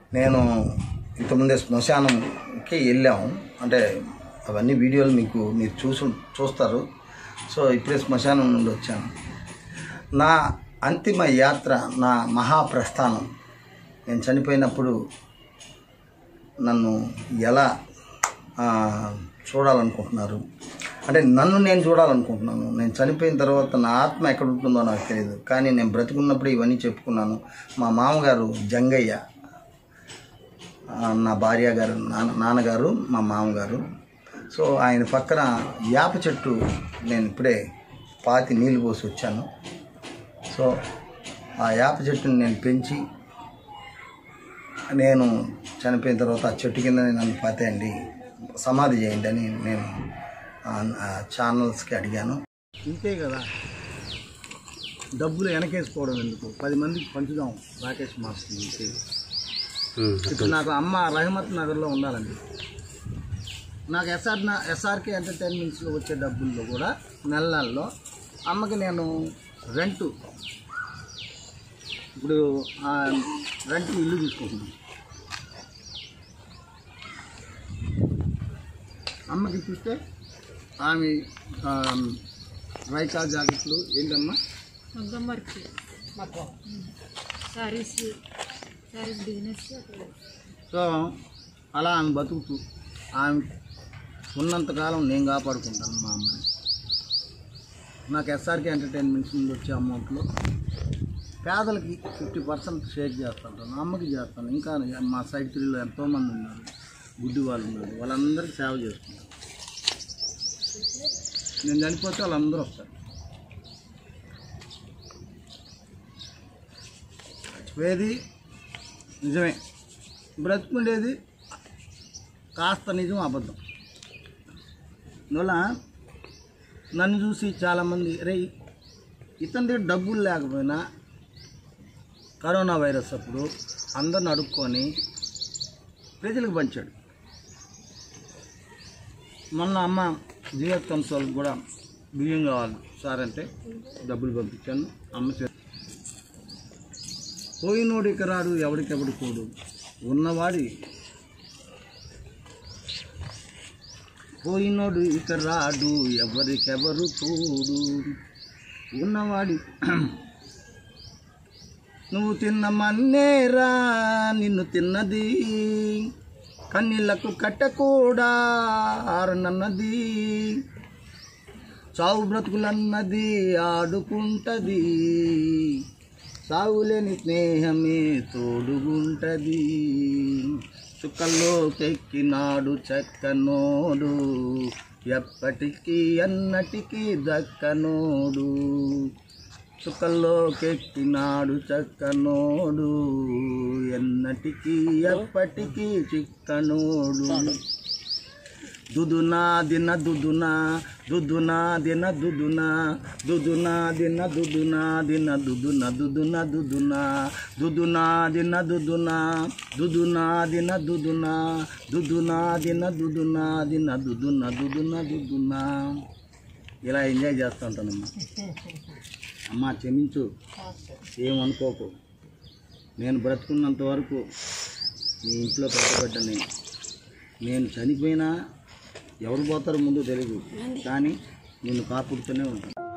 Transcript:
నేను ఇంతకుముందే శ్మశానంకి వెళ్ళాము అంటే అవన్నీ వీడియోలు మీకు మీరు చూసు చూస్తారు సో ఇప్పుడే శ్మశానం నుండి వచ్చాను నా అంతిమ యాత్ర నా మహాప్రస్థానం నేను చనిపోయినప్పుడు నన్ను ఎలా ఆ, చూడాలనుకుంటున్నారు అంటే నన్ను నేను చూడాలనుకుంటున్నాను నేను చనిపోయిన తర్వాత నా ఆత్మ ఎక్కడ ఉంటుందో నాకు తెలియదు కానీ నేను బ్రతికున్నప్పుడు ఇవన్నీ చెప్పుకున్నాను మా మామగారు జంగయ్య ఆ, నా భార్య గారు నాన్న నాన్నగారు మా మామగారు సో ఆయన పక్కన యాప చెట్టు నేను ఇప్పుడే పాతి నీళ్ళు పోసి వచ్చాను సో ఆ యాప చెట్టుని నేను పెంచి నేను చనిపోయిన తర్వాత ఆ చెట్టు కింద నన్ను పాతేయండి సమాధి చేయండి అని నేను ఆ- ఆ ఛానల్స్కి అడిగాను ఇంతే కదా డబ్బులు వెనకేసుకోవడం ఎందుకు పది మందికి పంచుదాం రాకేష్ మాస్టర్ నుంచి ఇప్పుడు నాకు అమ్మ రహమత్ నగర్లో ఉండాలండి నాకు ఎస్ఆర్ ఎస్ఆర్కే ఎంటర్టైన్మెంట్స్లో వచ్చే డబ్బుల్లో కూడా నెల నెలలో అమ్మకి నేను రెంటు ఇప్పుడు ఆ రెంట్ ఇల్లు తీసుకుంటున్నాను అమ్మకి చూస్తే ఆమె ఆ, రైకా జాకెట్లు ఏంటమ్మా మగ్గం work saris saris business so అలా ఆమె బతుకుతూ ఆమె ఉన్నంతకాలం నేను కాపాడుకుంటాను మా అమ్మని నాకు ఎస్ఆర్కే ఎంటర్టైన్మెంట్స్ నుండి వచ్చే అమౌంట్లో పేదలకి ఫిఫ్టీ పర్సెంట్ షేర్ చేస్తుంటాను అమ్మకి చేస్తాను ఇంకా మా సైడ్ త్రీలో ఎంతోమంది ఉన్నారు గుడ్డి వాళ్ళు ఉన్నారు వాళ్ళందరికీ సేవ చేస్తున్నాను నేను చనిపోతే వాళ్ళందరూ వస్తారు చచ్చిపోయేది నిజమే బ్రతుకుండేది కాస్త నిజం అబద్ధం అందువల్ల నన్ను చూసి చాలామంది రే ఇతని దగ్గర డబ్బులు లేకపోయినా కరోనా వైరస్ అప్పుడు అందరిని అడుక్కొని ప్రజలకు పంచాడు మొన్న అమ్మ జీఎస్ కన్సోల్ కూడా బియ్యం కావాలి సార్ అంటే డబ్బులు పంపించాను అమ్మ చే- పోయినోడు ఇక రాడు ఎవడికెవడు కోడు ఉన్నవాడి పోయినోడు ఇక రాడు ఎవరికెవరు తోడు ఉన్నవాడి నువ్వు తిన్న మన్నేరా నిన్ను తిన్నది కన్నీళ్లకు కట్ట కూడా ఆరనన్నది చావు బ్రతుకులన్నది ఆడుకుంటది సాగులేని స్నేహమే తోడుగుంటది చుక్కల్లోకెక్కినాడు చక్కనోడు ఎప్పటికీ అన్నటికీ దక్కనోడు చుక్కల్లోకెక్కినాడు చక్కనోడు ఎన్నటికీ ఎప్పటికీ చిక్కనోడు దుదునా దిన దుదునా దుదునా దిన దుదునా దుదునా దిన దుదునా దిన దుదున దుదున దుదునా దుదునా దిన దుదునా దుదునా దిన దుదునా దుదునా దిన దుదునా దిన దుదున దుదున దుదునా ఇలా ఎంజాయ్ చేస్తూ ఉంటానమ్మా అమ్మా క్షమించు ఏమనుకోకు నేను బ్రతుకున్నంత వరకు నీ ఇంట్లో పెద్దబడ్డని నేను చనిపోయినా ఎవరు పోతారో ముందు తెలియదు కానీ నిన్ను కాపుడుతూనే ఉంటాను